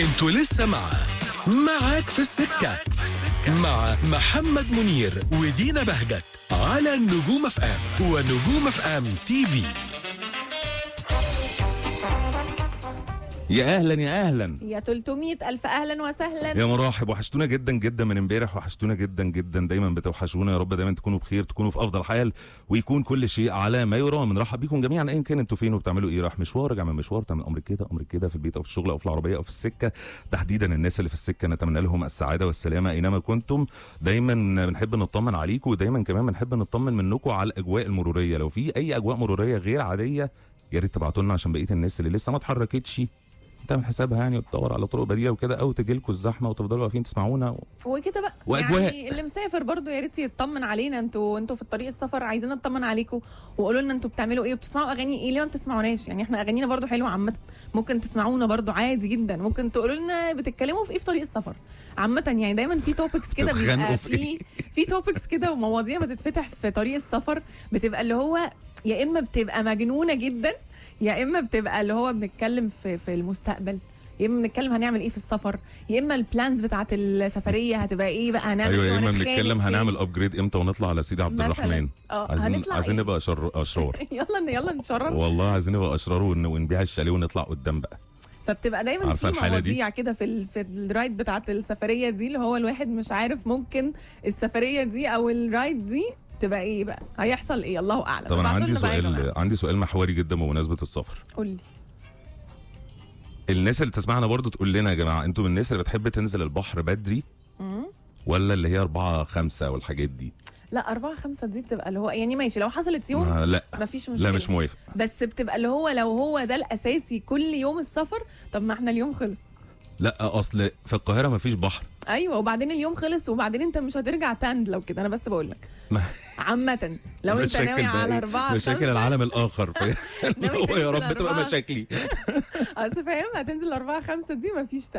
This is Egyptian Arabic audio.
انتوا لسه مع معاك في السكة مع محمد منير ودينا بهجت على النجوم اف ام ونجوم اف ام تي في يا اهلا يا اهلا يا 300 ألف أهلا وسهلا يا مراحب وحشتونا جدا جدا من امبارح وحشتونا جدا جدا دايما بتوحشونا يا رب دايما تكونوا بخير تكونوا في افضل حال ويكون كل شيء على ما يرام بنرحب بيكم جميعا ايا كان انتوا فين وبتعملوا ايه رايح مشوار راجع من مشوار تعمل امر كده امر كده في البيت او في الشغل او في العربيه او في السكه تحديدا الناس اللي في السكه نتمنى لهم السعاده والسلامه اينما كنتم دايما بنحب نطمن عليكم ودايما كمان بنحب نطمن منكم على الاجواء المروريه لو في اي اجواء مروريه غير عاديه يا ريت تبعتوا لنا عشان بقيه الناس اللي لسه ما اتحركتش تعمل حسابها يعني وتدور على طرق بديله وكده او تجي لكم الزحمه وتفضلوا واقفين تسمعونا و... وكده بقى وأجواء. يعني اللي مسافر برضو يا ريت يطمن علينا انتوا انتوا في الطريق السفر عايزين نطمن عليكم وقولوا لنا انتوا بتعملوا ايه وبتسمعوا اغاني ايه ليه ما بتسمعوناش يعني احنا اغانينا برضو حلوه عامه ممكن تسمعونا برضو عادي جدا ممكن تقولوا لنا بتتكلموا في ايه في طريق السفر عامه يعني دايما في توبكس كده تتخانقوا بيبقى في في في توبكس كده ومواضيع بتتفتح في طريق السفر بتبقى اللي هو يا اما بتبقى مجنونه جدا يا اما بتبقى اللي هو بنتكلم في في المستقبل يا اما بنتكلم هنعمل ايه في السفر يا اما البلانز بتاعت السفريه هتبقى ايه بقى هنعمل ايوه ايه يا اما وهنتخانق بنتكلم فين؟ هنعمل ابجريد امتى ونطلع على سيدي عبد مثلاً. الرحمن اه عايزين هنطلع عايزين إيه؟ نبقى شر... اشرار يلا يلا نشرب والله عايزين نبقى اشرار ون... ونبيع الشاليه ونطلع قدام بقى فبتبقى دايما عارفة في الحالة دي؟ مواضيع كده في ال... في الرايد بتاعت السفريه دي اللي هو الواحد مش عارف ممكن السفريه دي او الرايد دي تبقى ايه بقى هيحصل ايه الله اعلم طب انا ابعتوا عندي لنا بقى يا جماعة. سؤال عندي سؤال محوري جدا بمناسبه السفر قول لي الناس اللي تسمعنا برضو تقول لنا يا جماعه انتوا من الناس اللي بتحب تنزل البحر بدري ولا اللي هي أربعة خمسة والحاجات دي لا أربعة خمسة دي بتبقى اللي هو يعني ماشي لو حصلت يوم ما لا مفيش مشكلة لا مش موافق بس بتبقى اللي هو لو هو ده الأساسي كل يوم السفر طب ما احنا اليوم خلص لا اصل في القاهره مفيش بحر ايوه وبعدين اليوم خلص وبعدين انت مش هترجع تاند لو كده انا بس بقول لك ما- عامة لو انت مشاكل ناوي بقى على إيه؟ أربعة مشاكل خمسة، العالم الاخر ف... ناوي هو يا تنزل رب تبقى أربعة. مشاكلي اصل فاهم هتنزل أربعة خمسة دي مفيش